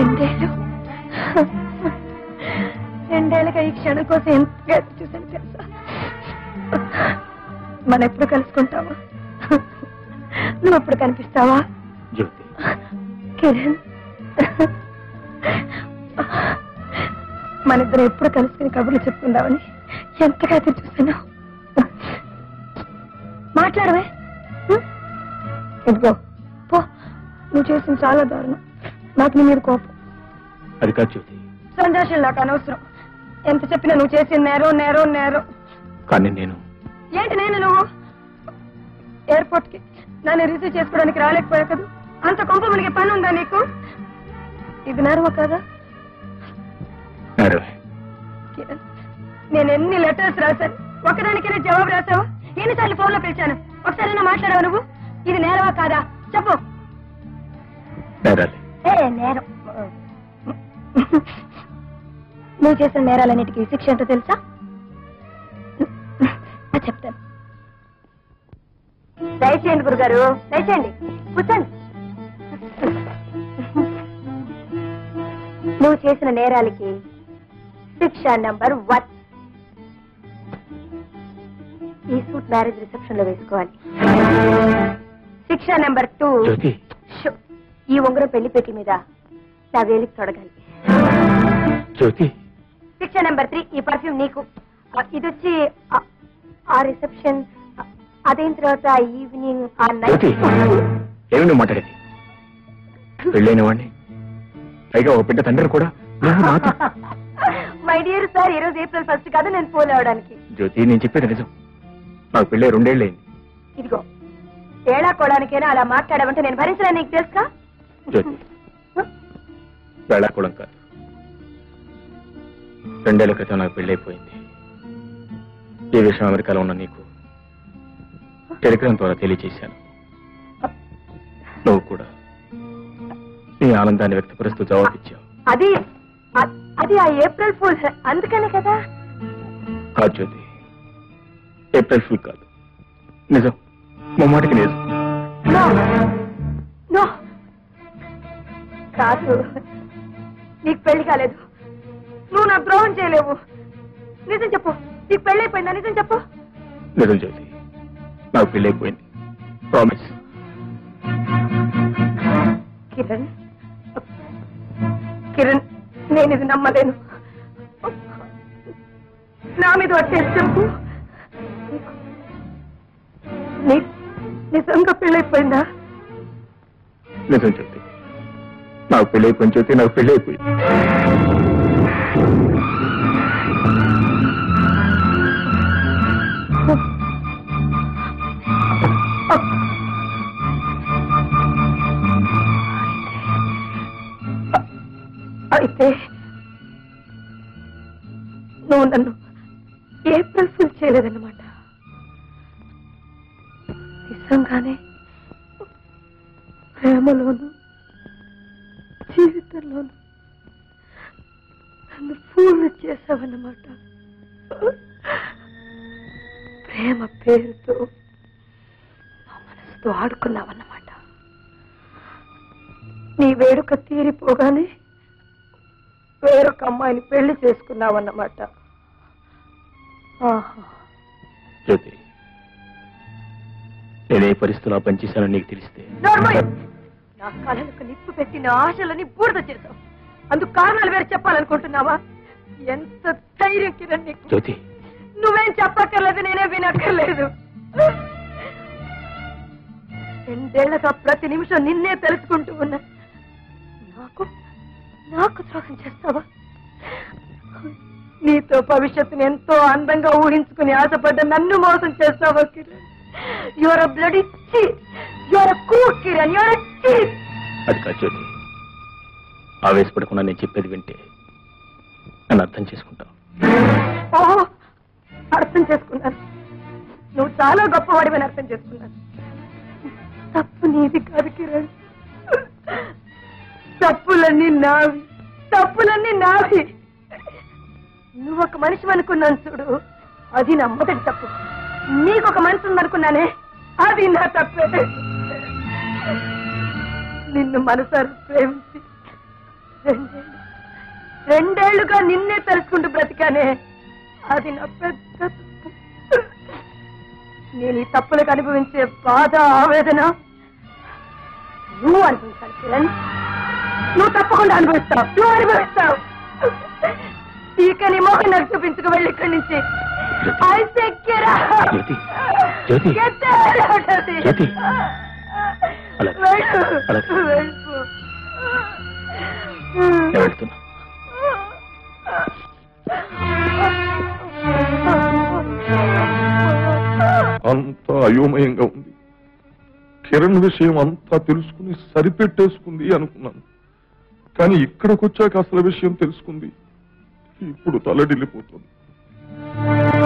రెండేళ్ళు రెండేళ్ళగా ఈ క్షణం కోసం ఎంత ఎదురు చూసాను తెలుసా మనం ఎప్పుడు కలుసుకుంటావా నువ్వు ఎప్పుడు కనిపిస్తావా జ్యోతి కిరణ్ మన ఇద్దరం ఎప్పుడు కలుసుకుని కబుర్లు చెప్పుకుందామని ఎంతగా ఎదురు చూసాను మాట్లాడవే హ్మ్? ఇదిగో పో నువ్వు చేసిన చాలా దారుణం నాకు నీ మీద కోపం అది కాదు జ్యోతి సంతోషం నాకు అనవసరం ఎంత చెప్పినా నువ్వు చేసిన నేరం నేరం నేరం కానీ నేను ఏంటి నేను నువ్వు ఎయిర్పోర్ట్ కి నన్ను రిసీవ్ చేసుకోవడానికి రాలేకపోయా కదా అంత కొంప మనకి పని ఉందా నీకు ఇది నేరమా కదా నేరమే కిరణ్, నేను ఎన్ని లెటర్స్ రాశాను ఒకదానికైనా జవాబు రాసావా ఎన్నిసార్లు ఫోన్ లో పిలిచాను ఒకసారైనా మాట్లాడావు నువ్వు ఇది నేరమా కాదా చెప్పు నేరాలి ఏ నేరం నువ్వు చేసిన నేరాలన్నిటికీ శిక్ష ఏంటో తెలుసా అది చెప్తాను దయచేయండి గురుగారు దయచేయండి కూర్చోండి నువ్వు చేసిన నేరాలకి శిక్ష నంబర్ వన్ ఈ సూట్ మ్యారేజ్ రిసెప్షన్ లో వేసుకోవాలి శిక్ష నెంబర్ టూ జ్యోతి షో. ఈ ఉంగరం పెళ్లి పెట్టి మీద నా వేలికి తొడగాలి జ్యోతి శిక్ష నెంబర్ త్రీ ఈ పర్ఫ్యూమ్ నీకు ఆ, ఇది వచ్చి ఆ- ఆ రిసెప్షన్ ఆ, అదైన తర్వాత ఈవినింగ్ ఆ నైట్ జ్యోతి ఏమి నువ్వు మాట్లాడేది పెళ్ళైన వాడిని పైగా ఒక బిడ్డ తండ్రిని కూడా నువ్వు నాతో మై డియర్ సార్ ఈ రోజు ఏప్రిల్ ఫస్ట్ కాదు నేను ఫోన్ అవడానికి జ్యోతి నేను చెప్పేది నిజం నాకు పెళ్ళై రెండేళ్ళైంది ఇదిగో తేడా కోడానికైనా అలా మాట్లాడమంటే నేను భరించడా నీకు తెలుసా జ్యోతి వేళాకుళం కాదు రెండేళ్ల క్రితం నాకు పెళ్ళైపోయింది ఈ విషయం అమెరికాలో ఉన్న నీకు టెలిగ్రామ్ ద్వారా తెలియజేశాను నువ్వు కూడా నీ ఆనందాన్ని వ్యక్తపరుస్తూ జవాబిచ్చావు అది అ- అది ఆ ఏప్రిల్ ఫుల్ అందుకనే కదా కాదు జ్యోతి ఏప్రిల్ ఫుల్ కాదు నిజం ముమ్మాటికి నిజం నో నో కాదు నీకు పెళ్లి కాలేదు నువ్వు నాకు ద్రోహం చేయలేవు నిజం చెప్పు నీకు పెళ్లి అయిపోయిందా నిజం చెప్పు నిజం జ్యోతి నాకు పెళ్ళైపోయింది ప్రామిస్ కిరణ్ కిరణ్ నేను ఇది నమ్మలేను నా మీద వచ్చేసి చెప్పు నీ- నిజంగా పెళ్ళైపోయిందా నిజం జ్యోతి నాకు పెళ్ళైపోయింది జ్యోతి నాకు పెళ్ళైపోయింది అయితే నువ్వు నన్ను ఏప్రిల్ ఫుల్ చేయలేదన్నమాట నిజంగానే ప్రేమలోను జీవితంలోను నన్ను ఫూల్ చేసావన్నమాట ప్రేమ పేరుతో నా మనసుతో ఆడుకున్నావన్నమాట నీ వేడుక తీరిపోగానే వేరొక అమ్మాయిని పెళ్లి చేసుకున్నావన్నమాట ఆహా. జ్యోతి నేనే పరిస్థితుల్లో ఆ పనిచేశానో నీకు తెలిస్తే నోర్మోయ్! నా కళలకు నిప్పు పెట్టి నా ఆశలని బూడిద చేశావు అందుకు కారణాలు వేరే చెప్పాలనుకుంటున్నావా ఎంత ధైర్యం కిరణ్ నీకు జ్యోతి నువ్వేం చెప్పక్కర్లేదు నేనే వినక్కర్లేదు రెండేళ్లగా ప్రతి నిమిషం నిన్నే తెలుసుకుంటూ ఉన్నా నాకు నాకు ద్రోహం చేస్తావా నీతో భవిష్యత్తుని ఎంతో అందంగా ఊహించుకుని ఆశపడ్డ నన్ను మోసం చేస్తావా కిరణ్ యువర్ బ్లడ్ ఇచ్చి యువర్ కూ కిరణ్ యువర్ చీప్ అది కాదు జ్యోతి ఆవేశపడకుండా నేను చెప్పేది వింటే నన్ను అర్థం చేసుకుంటావు ఓహో అర్థం చేసుకున్నాను నువ్వు చాలా గొప్పవాడివని అర్థం చేసుకున్నాను తప్పు నీది కాదు కిరణ్ తప్పులన్నీ నావి తప్పులన్నీ నావి నువ్వు ఒక మనిషి అనుకున్నాను చూడు అది నా మొదటి తప్పు నీకు ఒక మనసు ఉందనుకున్నానే అది నా తప్పే నిన్ను మనసారి ప్రేమించి రెండేళ్ళు రెండేళ్లుగా నిన్నే తలుచుకుంటూ బ్రతికానే అది నా పెద్ద తప్పు నేను ఈ తప్పులకు అనుభవించే బాధ ఆవేదన నువ్వు అనుభవించాలి కిరణ్ నువ్వు తప్పకుండా అనుభవిస్తావు నువ్వు అనుభవిస్తావు ఇక నీ మోహన్ నాకు చూపించుకు వెళ్ళి ఇక్కడి నుంచి I say get out. Jyothi, Jyothi. Get the hell out of here. జ్యోతి. అలాగే, వెళ్ళు. అలాగే. వెళ్ళు. నేను వెళ్తున్నా అంతా అయోమయంగా ఉంది కిరణ్ విషయం అంతా తెలుసుకుని సరిపెట్టేసుకుంది అనుకున్నాను కానీ ఇక్కడికి వచ్చాక అసలు విషయం తెలుసుకుంది ఇప్పుడు తలడిల్లిపోతుంది